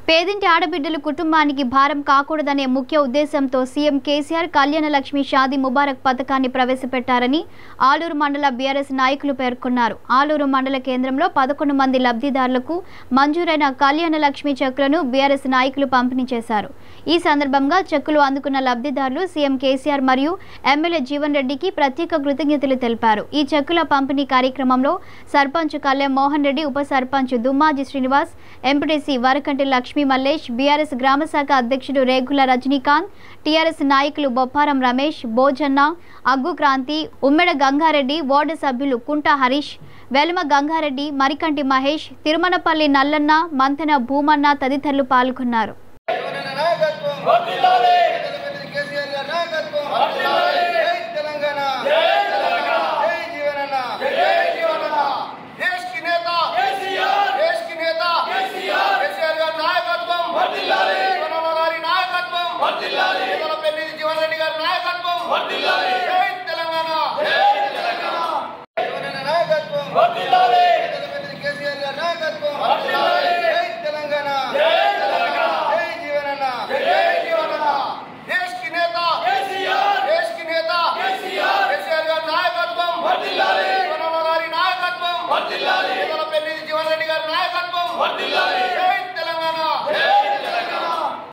పేదింటి ఆడబిడ్డలు కుటుంబానికి భారం కాకూడదనే ముఖ్య ఉద్దేశంతో సీఎం కేసీఆర్ కళ్యాణ లక్ష్మి షాదీ ముబారక్ పథకాన్ని ప్రవేశపెట్టారని ఆలూరు మండల బీఆర్ఎస్ నాయకులు పేర్కొన్నారు ఆలూరు మండల కేంద్రంలో పదకొండు మంది లబ్ధిదారులకు మంజూరైన కళ్యాణ లక్ష్మి చెక్కులను బీఆర్ఎస్ నాయకులు పంపిణీ చేశారు ఈ సందర్భంగా చెక్కులు అందుకున్న లబ్ధిదారులు సీఎం కేసీఆర్ మరియు ఎమ్మెల్యే జీవన్ రెడ్డికి ప్రత్యేక కృతజ్ఞతలు తెలిపారు ఈ చెక్కుల పంపిణీ కార్యక్రమంలో సర్పంచ్ కళ్యాణ్ మోహన్ రెడ్డి ఉప సర్పంచ్ దుమ్మాజి శ్రీనివాస్ ఎంపీటీసీ వరకంటి లక్ష్మీ మల్లేష్ బీఆర్ఎస్ గ్రామశాఖ అధ్యక్షుడు రేగుల రజనీకాంత్ టీఆర్ఎస్ నాయకులు బొప్పారం రమేష్ భోజన్న అగ్గు క్రాంతి ఉమ్మెడ గంగారెడ్డి వార్డు సభ్యులు కుంట హరీష్ వెలమ గంగారెడ్డి మరికంటి మహేష్ తిరుమలపల్లి నల్లన్న మంతెన భూమన్న తదితరులు పాల్గొన్నారు తెలంగాణ నాయకత్వం వర్ధిల్లాలి ముఖ్యమంత్రి కేసీఆర్ గారి నాయకత్వం వర్ధిల్లాలి జై తెలంగాణ జై తెలంగాణ జై జీవనన్న జై జీవనన్న దేశ్ కి నేత కేసీఆర్ దేశ్ కి నేత కేసీఆర్ కేసీఆర్ గారి నాయకత్వం వర్ధిల్లాలి జీవనన్న గారి నాయకత్వం వర్ధిల్లాలి పెళ్లి జీవన్ రెడ్డి గారి నాయకత్వం వర్ధిల్లాలి జై తెలంగాణ జై తెలంగాణ జీవనన్న నాయకత్వం వర్ధిల్లాలి ముఖ్యమంత్రి కేసీఆర్ గారి నాయకత్వం